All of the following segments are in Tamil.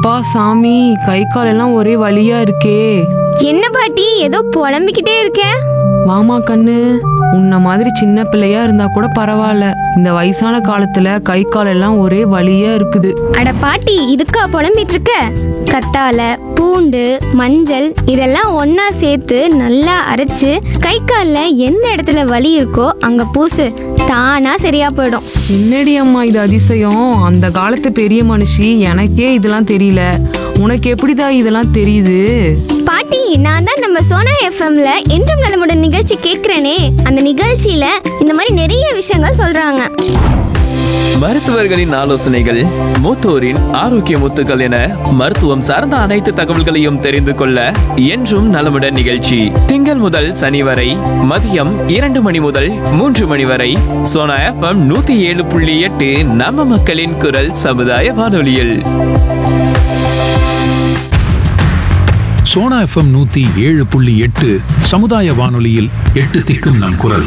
அப்பா சாமி கை காலெல்லாம் ஒரே வலியா இருக்கே என்ன பாட்டி ஏதோ புலம்பிக்கிட்டே இருக்க வாமா கண்ணு உன்ன மாதிரி சின்ன பிள்ளையா இருந்தா கூட பரவாயில்ல இந்த வயசான காலத்துல கை காலெல்லாம் ஒரே வலியா இருக்குது அட பாட்டி இதுக்கா புலம்பிட்டு இருக்க கத்தால பூண்டு மஞ்சள் இதெல்லாம் ஒண்ணா சேர்த்து நல்லா அரைச்சு கை காலில் எந்த இடத்துல வலி இருக்கோ அங்க பூசு தானா சரியா போயிடும் என்னடி அம்மா இது அதிசயம் அந்த காலத்து பெரிய மனுஷி எனக்கே இதெல்லாம் தெரியல உனக்கு எப்படிதா இதெல்லாம் தெரியுது பாட்டி நான் தான் நம்ம சோனா எஃப்எம்ல என்றும் நலமுடன் நிகழ்ச்சி கேட்கிறேனே அந்த நிகழ்ச்சியில இந்த மாதிரி நிறைய விஷயங்கள் சொல்றாங்க மருத்துவர்களின் ஆலோசனைகள் மூத்தோரின் ஆரோக்கிய முத்துக்கள் என மருத்துவம் சார்ந்த அனைத்து தகவல்களையும் தெரிந்து கொள்ள என்றும் நலமுடன் நிகழ்ச்சி திங்கள் முதல் சனி வரை மதியம் இரண்டு மணி முதல் மூன்று மணி வரை சோனா எஃப்எம் நூத்தி ஏழு புள்ளி எட்டு நம்ம மக்களின் குரல் சமுதாய வானொலியில் சோனா எஃப்எம் நூத்தி ஏழு புள்ளி எட்டு சமுதாய வானொலியில் எட்டு திக்கும் நம் குரல்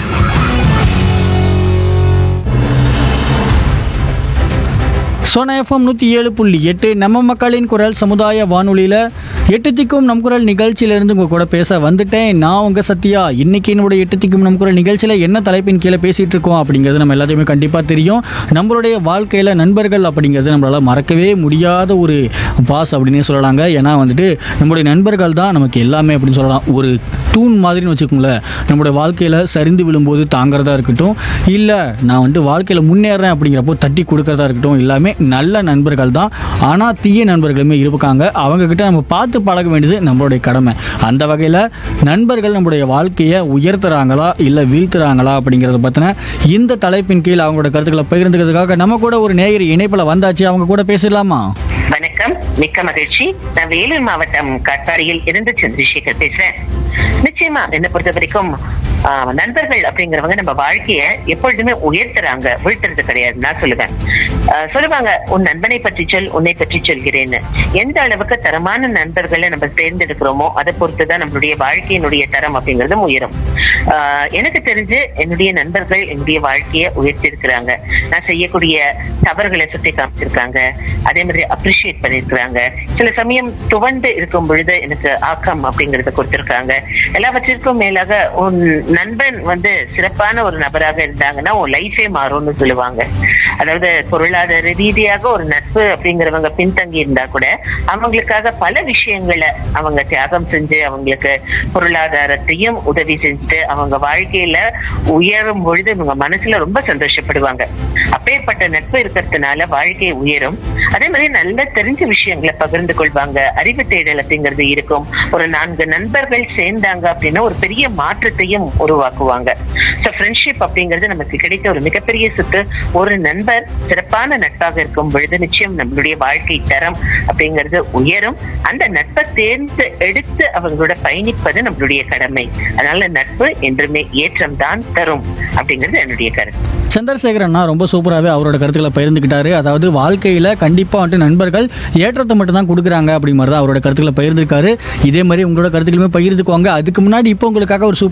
சோனா எஃப்எம் நூற்றி ஏழு புள்ளி எட்டு நம்ம மக்களின் குரல் சமுதாய வானொலியில் எட்டு திக்கும் நம் குரல் நிகழ்ச்சியிலேருந்து உங்கள் கூட பேச வந்துட்டேன் நான் உங்கள் சத்யா இன்னைக்கு என்னுடைய எட்டு திக்கும் நம் குரல் நிகழ்ச்சியில் என்ன தலைப்பின் கீழே பேசிகிட்டு இருக்கோம் அப்படிங்கிறது நம்ம எல்லாத்தையுமே கண்டிப்பாக தெரியும் நம்மளுடைய வாழ்க்கையில் நண்பர்கள் அப்படிங்கிறது நம்மளால் மறக்கவே முடியாத ஒரு பாஸ் அப்படின்னே சொல்லலாங்க ஏன்னா வந்துட்டு நம்மளுடைய நண்பர்கள் தான் நமக்கு எல்லாமே அப்படின்னு சொல்லலாம் ஒரு தூண் மாதிரின்னு வச்சுக்கோங்களேன் நம்மளுடைய வாழ்க்கையில் சரிந்து விழும்போது தாங்கிறதா இருக்கட்டும் இல்லை நான் வந்துட்டு வாழ்க்கையில் முன்னேறேன் அப்படிங்கிறப்போ தட்டி கொடுக்கறதா இருக்கட்டும் எல்லாமே நல்ல நண்பர்கள் தான் ஆனால் தீய நண்பர்களுமே இருக்காங்க அவங்கக்கிட்ட நம்ம பார்த்து பழக வேண்டியது நம்மளுடைய கடமை அந்த வகையில் நண்பர்கள் நம்மளுடைய வாழ்க்கையை உயர்த்துறாங்களா இல்லை வீழ்த்துறாங்களா அப்படிங்கிறத பற்றின இந்த தலைப்பின் கீழ் அவங்களோட கருத்துக்களை பகிர்ந்துக்கிறதுக்காக நம்ம கூட ஒரு நேயர் இணைப்பில் வந்தாச்சு அவங்க கூட பேசலாமா வணக்கம் மிக்க மகிழ்ச்சி நான் வேலூர் மாவட்டம் காட்டாரியில் இருந்து சந்திரசேகர் பேசுறேன் நிச்சயமா என்னை பொறுத்த வரைக்கும் ஆஹ், நண்பர்கள் அப்படிங்கிறவங்க நம்ம வாழ்க்கைய எப்பொழுதுமே உயர்த்துறாங்க வீழ்த்துறது கிடையாது நான் சொல்லுவேன் ஆஹ், சொல்லுவாங்க உன் நண்பனை பற்றி சொல் உன்னை பற்றி சொல்கிறேன்னு எந்த அளவுக்கு தரமான நண்பர்களை நம்ம தேர்ந்தெடுக்கிறோமோ அதை பொறுத்துதான் நம்மளுடைய வாழ்க்கையினுடைய தரம் அப்படிங்கறதும் உயரும் ஆஹ், எனக்கு தெரிஞ்சு என்னுடைய நண்பர்கள் என்னுடைய வாழ்க்கையை உயர்த்தி இருக்கிறாங்க நான் செய்யக்கூடிய தவறுகளை சுட்டி காமிச்சிருக்காங்க அதே மாதிரி அப்ரிஷியேட் பண்ணிருக்கிறாங்க சில சமயம் துவண்டு இருக்கும் பொழுது எனக்கு ஆக்கம் அப்படிங்கறத கொடுத்திருக்காங்க எல்லாவற்றிற்கும் மேலாக உன் நண்பன் வந்து சிறப்பான ஒரு நபராக இருந்தாங்கன்னா உன் லைஃபே மாறும்னு சொல்லுவாங்க அதாவது பொருளாதார ரீதியாக ஒரு நட்பு அப்படிங்கிறவங்க பின்தங்கி இருந்தா கூட அவங்களுக்காக பல விஷயங்களை அவங்க தியாகம் செஞ்சு அவங்களுக்கு பொருளாதாரத்தையும் உதவி செஞ்சுட்டு அவங்க வாழ்க்கையில உயரும் பொழுது இவங்க மனசுல ரொம்ப சந்தோஷப்படுவாங்க அப்பேற்பட்ட நட்பு இருக்கிறதுனால வாழ்க்கை உயரும் அதே மாதிரி நல்ல தெரிஞ்ச விஷயங்களை பகிர்ந்து கொள்வாங்க அறிவு தேடல் அப்படிங்கிறது இருக்கும் ஒரு நான்கு நண்பர்கள் சேர்ந்தாங்க அப்படின்னா ஒரு பெரிய மாற்றத்தையும் உருவாக்குவாங்க ஸோ ஃப்ரெண்ட்ஷிப் அப்படிங்கிறது நமக்கு கிடைத்த ஒரு மிகப்பெரிய சொத்து ஒரு நண்பர் சிறப்பான நட்பாக இருக்கும் பொழுது நிச்சயம் நம்மளுடைய வாழ்க்கை தரம் அப்படிங்கிறது உயரும் அந்த நட்பை தேர்ந்து எடுத்து அவங்களோட பயணிப்பது நம்மளுடைய கடமை அதனால நட்பு என்றுமே ஏற்றம் தான் தரும் அப்படிங்கிறது என்னுடைய கருத்து சந்திரசேகர் அண்ணா ரொம்ப சூப்பராகவே அவரோட கருத்துக்களை பகிர்ந்துக்கிட்டாரு அதாவது வாழ்க்கையில் கண்டிப்பாக வந்துட்டு நண்பர்கள் ஏற்றத்தை மட்டும் தான் கொடுக்குறாங்க அப்படி மாதிரி தான் அவரோட கருத்துக்களை பகிர்ந்திருக்காரு இதே மாதிரி உங்களோட கருத்துக்களுமே பகிர்ந்துக்குவாங்க அதுக்கு முன்னாடி இப்போ உங்களுக்காக ஒரு சூப்பர்